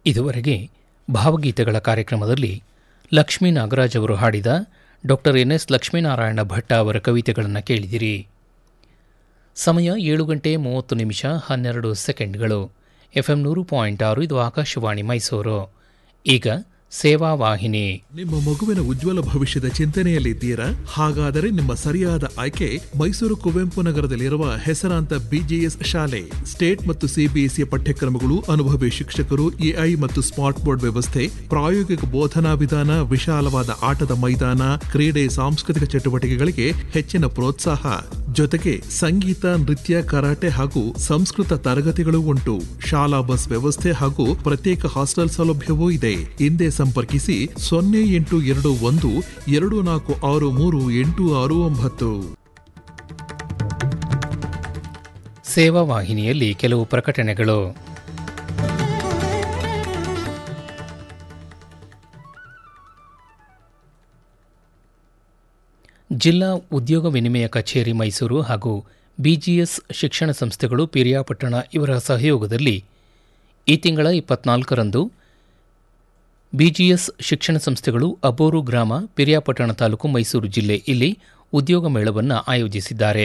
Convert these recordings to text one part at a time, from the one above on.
ಇದುವರೆಗೆ ಭಾವಗೀತೆಗಳ ಕಾರ್ಯಕ್ರಮದಲ್ಲಿ ಲಕ್ಷ್ಮೀ ನಾಗರಾಜ್ ಅವರು ಹಾಡಿದ doctor N S Lakshminarayana Bhatta ಅವರ ಕವಿತೆಗಳನ್ನು ಕೇಳಿದಿರಿ ಸಮಯ ಏಳು ಗಂಟೆ ಮೂವತ್ತು ನಿಮಿಷ ಹನ್ನೆರಡು ಸೆಕೆಂಡ್ಗಳು ಎಫ್ಎಂ ನೂರು ಪಾಯಿಂಟ್ ಆರು ಇದು ಆಕಾಶವಾಣಿ ಮೈಸೂರು ಈಗ ಸೇವಾ ವಾಹಿನಿ ನಿಮ್ಮ ಮಗುವಿನ ಉಜ್ವಲ ಭವಿಷ್ಯದ ಚಿಂತನೆಯಲ್ಲಿದ್ದೀರಾ ಹಾಗಾದರೆ ನಿಮ್ಮ ಸರಿಯಾದ ಆಯ್ಕೆ ಮೈಸೂರು ಕುವೆಂಪು ನಗರದಲ್ಲಿರುವ ಹೆಸರಾಂತ ಬಿಜಿಎಸ್ ಶಾಲೆ ಸ್ಟೇಟ್ ಮತ್ತು ಸಿಬಿಎಸ್ಇ ಪಠ್ಯಕ್ರಮಗಳು ಅನುಭವಿ ಶಿಕ್ಷಕರು ಎಐ ಮತ್ತು ಸ್ಮಾರ್ಟ್ ಬೋರ್ಡ್ ವ್ಯವಸ್ಥೆ ಪ್ರಾಯೋಗಿಕ ಬೋಧನಾ ವಿಧಾನ ವಿಶಾಲವಾದ ಆಟದ ಮೈದಾನ ಕ್ರೀಡೆ ಸಾಂಸ್ಕೃತಿಕ ಚಟುವಟಿಕೆಗಳಿಗೆ ಹೆಚ್ಚಿನ ಪ್ರೋತ್ಸಾಹ ಜೊತೆಗೆ ಸಂಗೀತ ನೃತ್ಯ ಕರಾಟೆ ಹಾಗೂ ಸಂಸ್ಕೃತ ತರಗತಿಗಳು ಉಂಟು ಶಾಲಾ ಬಸ್ ವ್ಯವಸ್ಥೆ ಹಾಗೂ ಪ್ರತ್ಯೇಕ ಹಾಸ್ಟೆಲ್ ಸೌಲಭ್ಯವೂ ಇದೆ ಹಿಂದೆ ಸಂಪರ್ಕಿಸಿ ಸೊನ್ನೆ ಎಂಟು ಎರಡು ಒಂದು ಎರಡು ನಾಲ್ಕು ಆರು ಮೂರು ಎಂಟು ಆರು ಒಂಬತ್ತು ಸೇವಾ ವಾಹಿನಿಯಲ್ಲಿ ಕೆಲವು ಪ್ರಕಟಣೆಗಳು ಜಿಲ್ಲಾ ಉದ್ಯೋಗ ವಿನಿಮಯ ಕಚೇರಿ ಮೈಸೂರು ಹಾಗೂ ಬಿಜಿಎಸ್ ಶಿಕ್ಷಣ ಸಂಸ್ಥೆಗಳು ಪಿರಿಯಾಪಟ್ಟಣ ಇವರ ಸಹಯೋಗದಲ್ಲಿ ಈ ತಿಂಗಳ ಇಪ್ಪತ್ನಾಲ್ಕರಂದು ಬಿಜಿಎಸ್ ಶಿಕ್ಷಣ ಸಂಸ್ಥೆಗಳು ಅಬೋರು ಗ್ರಾಮ ಪಿರಿಯಾಪಟ್ಟಣ ತಾಲೂಕು ಮೈಸೂರು ಜಿಲ್ಲೆ ಇಲ್ಲಿ ಉದ್ಯೋಗ ಮೇಳವನ್ನು ಆಯೋಜಿಸಿದ್ದಾರೆ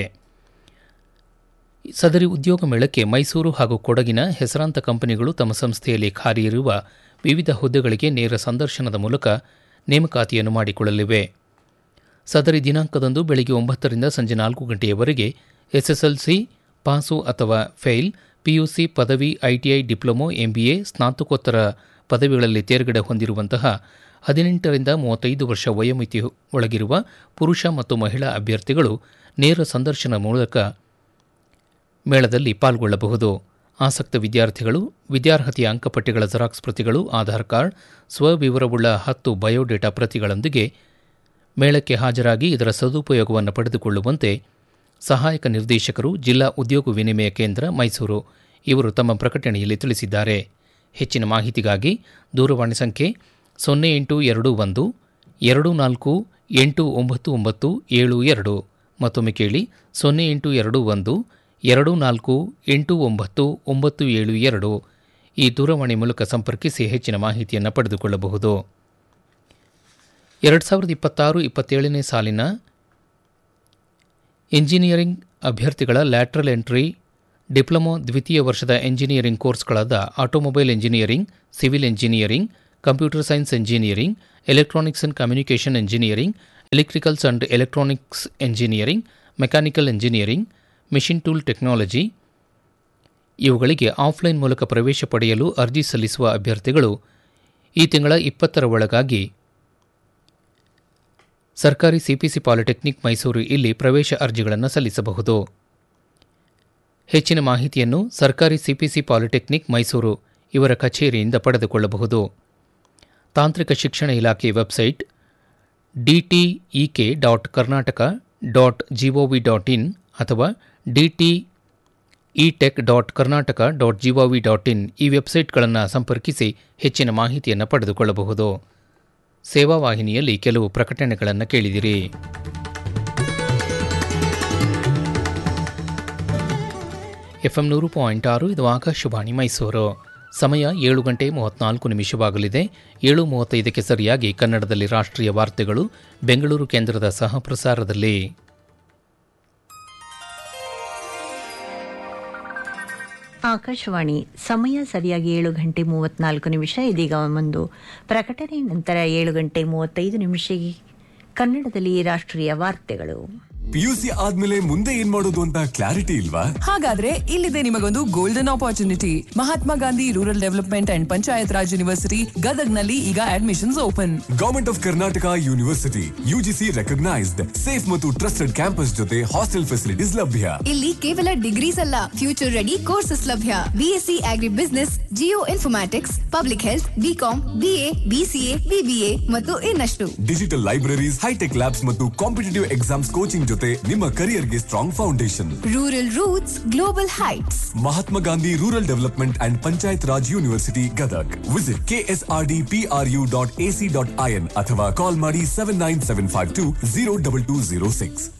ಸದರಿ ಉದ್ಯೋಗ ಮೇಳಕ್ಕೆ ಮೈಸೂರು ಹಾಗೂ ಕೊಡಗಿನ ಹೆಸರಾಂತ ಕಂಪನಿಗಳು ತಮ್ಮ ಸಂಸ್ಥೆಯಲ್ಲಿ ಖಾಲಿ ಇರುವ ವಿವಿಧ ಹುದ್ದೆಗಳಿಗೆ ನೇರ ಸಂದರ್ಶನದ ಮೂಲಕ ನೇಮಕಾತಿಯನ್ನು ಮಾಡಿಕೊಳ್ಳಲಿವೆ ಸದರಿ ದಿನಾಂಕದಂದು ಬೆಳಗ್ಗೆ ಒಂಬತ್ತರಿಂದ ಸಂಜೆ ನಾಲ್ಕು ಗಂಟೆಯವರೆಗೆ ಎಸ್ಎಸ್ಎಲ್ಸಿ ಪಾಸು ಅಥವಾ ಫೇಲ್ ಪಿಯುಸಿ ಪದವಿ ಐಟಿಐ ಡಿಪ್ಲೊಮೊ ಎಂಬಿಎ ಸ್ನಾತಕೋತ್ತರ ಪದವಿಗಳಲ್ಲಿ ತೇರ್ಗಡೆ ಹೊಂದಿರುವಂತಹ ಹದಿನೆಂಟರಿಂದ ಮೂವತ್ತೈದು ವರ್ಷ ವಯೋಮಿತಿ ಒಳಗಿರುವ ಪುರುಷ ಮತ್ತು ಮಹಿಳಾ ಅಭ್ಯರ್ಥಿಗಳು ನೇರ ಸಂದರ್ಶನ ಮೂಲಕ ಮೇಳದಲ್ಲಿ ಪಾಲ್ಗೊಳ್ಳಬಹುದು ಆಸಕ್ತ ವಿದ್ಯಾರ್ಥಿಗಳು ವಿದ್ಯಾರ್ಹತೆಯ ಅಂಕಪಟ್ಟಿಗಳ ಜೆರಾಕ್ಸ್ ಪ್ರತಿಗಳು ಆಧಾರ್ ಕಾರ್ಡ್ ಸ್ವವಿವರವುಳ್ಳ ಹತ್ತು ಬಯೋಡೇಟಾ ಪ್ರತಿಗಳೊಂದಿಗೆ ಮೇಳಕ್ಕೆ ಹಾಜರಾಗಿ ಇದರ ಸದುಪಯೋಗವನ್ನು ಪಡೆದುಕೊಳ್ಳುವಂತೆ ಸಹಾಯಕ ನಿರ್ದೇಶಕರು ಜಿಲ್ಲಾ ಉದ್ಯೋಗ ವಿನಿಮಯ ಕೇಂದ್ರ ಮೈಸೂರು ಇವರು ತಮ್ಮ ಪ್ರಕಟಣೆಯಲ್ಲಿ ತಿಳಿಸಿದ್ದಾರೆ ಹೆಚ್ಚಿನ ಮಾಹಿತಿಗಾಗಿ ದೂರವಾಣಿ ಸಂಖ್ಯೆ ಸೊನ್ನೆ ಎಂಟು ಎರಡು ಒಂದು ಎರಡು ನಾಲ್ಕು ಎಂಟು ಒಂಬತ್ತು ಒಂಬತ್ತು ಏಳು ಎರಡು ಮತ್ತೊಮ್ಮೆ ಕೇಳಿ ಸೊನ್ನೆ ಎಂಟು ಎರಡು ಒಂದು ಎರಡು ನಾಲ್ಕು ಎಂಟು ಒಂಬತ್ತು ಒಂಬತ್ತು ಏಳು ಎರಡು ಈ ದೂರವಾಣಿ ಮೂಲಕ ಸಂಪರ್ಕಿಸಿ ಹೆಚ್ಚಿನ ಮಾಹಿತಿಯನ್ನು ಪಡೆದುಕೊಳ್ಳಬಹುದು ಎರಡು ಸಾವಿರದ ಇಪ್ಪತ್ತಾರು ಇಪ್ಪತ್ತೇಳನೇ ಸಾಲಿನ ಇಂಜಿನಿಯರಿಂಗ್ ಅಭ್ಯರ್ಥಿಗಳ ಲ್ಯಾಟ್ರಲ್ ಎಂಟ್ರಿ ಡಿಪ್ಲೊಮೊ ದ್ವಿತೀಯ ವರ್ಷದ ಎಂಜಿನಿಯರಿಂಗ್ ಕೋರ್ಸ್ಗಳಾದ automobile engineering civil engineering computer science engineering electronics and communication engineering electricals and electronics engineering mechanical engineering machine tool technology ಇವುಗಳಿಗೆ ಆಫ್ಲೈನ್ ಮೂಲಕ ಪ್ರವೇಶ ಪಡೆಯಲು ಅರ್ಜಿ ಸಲ್ಲಿಸುವ ಅಭ್ಯರ್ಥಿಗಳು ಈ ತಿಂಗಳ ಇಪ್ಪತ್ತರ ಒಳಗಾಗಿ ಸರ್ಕಾರಿ ಸಿಪಿಸಿ ಪಾಲಿಟೆಕ್ನಿಕ್ ಮೈಸೂರು ಇಲ್ಲಿ ಪ್ರವೇಶ ಅರ್ಜಿಗಳನ್ನು ಸಲ್ಲಿಸಬಹುದು ಹೆಚ್ಚಿನ ಮಾಹಿತಿಯನ್ನು ಸರ್ಕಾರಿ ಸಿಪಿಸಿ ಪಾಲಿಟೆಕ್ನಿಕ್ ಮೈಸೂರು ಇವರ ಕಚೇರಿಯಿಂದ ಪಡೆದುಕೊಳ್ಳಬಹುದು ತಾಂತ್ರಿಕ ಶಿಕ್ಷಣ ಇಲಾಖೆ website DTEK dot Karnataka dot GOV dot in ಅಥವಾ DT etech dot Karnataka dot GOV dot in ಈ ವೆಬ್ಸೈಟ್ಗಳನ್ನು ಸಂಪರ್ಕಿಸಿ ಹೆಚ್ಚಿನ ಮಾಹಿತಿಯನ್ನು ಪಡೆದುಕೊಳ್ಳಬಹುದು ಸೇವಾ ವಾಹಿನಿಯಲ್ಲಿ ಕೆಲವು ಪ್ರಕಟಣೆಗಳನ್ನು ಕೇಳಿದಿರಿ ಎಫ್ಎಂ ನೂರು ಪಾಯಿಂಟ್ ಆರು ಇದು ಆಕಾಶವಾಣಿ ಮೈಸೂರು ಸಮಯ ಏಳು ಗಂಟೆ ಮೂವತ್ನಾಲ್ಕು ನಿಮಿಷವಾಗಲಿದೆ ಏಳು ಮೂವತ್ತೈದಕ್ಕೆ ಸರಿಯಾಗಿ ಕನ್ನಡದಲ್ಲಿ ರಾಷ್ಟ್ರೀಯ ವಾರ್ತೆಗಳು ಬೆಂಗಳೂರು ಕೇಂದ್ರದ ಸಹ ಪ್ರಸಾರದಲ್ಲಿ ಆಕಾಶವಾಣಿ ಸಮಯ ಸರಿಯಾಗಿ ಏಳು ಗಂಟೆ ಮೂವತ್ನಾಲ್ಕು ನಿಮಿಷ ಇದೀಗ ಒಂದು ಪ್ರಕಟಣೆ ನಂತರ ಏಳು ಗಂಟೆ ಮೂವತ್ತೈದು ನಿಮಿಷಕ್ಕೆ ಕನ್ನಡದಲ್ಲಿ ರಾಷ್ಟ್ರೀಯ ವಾರ್ತೆಗಳು ಪಿಯುಸಿ ಆದ್ಮೇಲೆ ಮುಂದೆ ಏನ್ ಮಾಡೋದು ಅಂತ ಕ್ಲಾರಿಟಿ ಇಲ್ವಾ ಹಾಗಾದ್ರೆ ಇಲ್ಲಿದೆ ನಿಮಗೊಂದು golden opportunity Mahatma Gandhi rural development and Panchayat Raj university ಗದಗ್ನಲ್ಲಿ ಈಗ admissions open government of Karnataka university UGC recognised safe ಮತ್ತು ಟ್ರಸ್ಟೆಡ್ ಕ್ಯಾಂಪಸ್ ಜೊತೆ ಹಾಸ್ಟೆಲ್ ಫೆಸಿಲಿಟೀಸ್ ಲಭ್ಯ ಇಲ್ಲಿ ಕೇವಲ ಡಿಗ್ರೀಸ್ ಅಲ್ಲ ಫ್ಯೂಚರ್ ರೆಡಿ ಕೋರ್ಸಸ್ ಲಭ್ಯ BSc agribusiness geoinformatics public health BCom BA BCA BBA ಮತ್ತು ಇನ್ನಷ್ಟು ಡಿಜಿಟಲ್ ಲೈಬ್ರರೀಸ್ ಹೈಟೆಕ್ ಲ್ಯಾಬ್ಸ್ ಮತ್ತು ಕಾಂಪಿಟೇಟಿವ್ ಎಕ್ಸಾಮ್ಸ್ ಕೋಚಿಂಗ್ ಜೊತೆ ನಿಮ್ಮ ಕರಿಯರ್ಗೆ strong foundation rural roots global heights Mahatma Gandhi rural development and Panchayat Raj university Gadag visit KSRD PRU dot AC dot IN ಅಥವಾ call ಮಾಡಿ seven nine seven five two zero double two zero six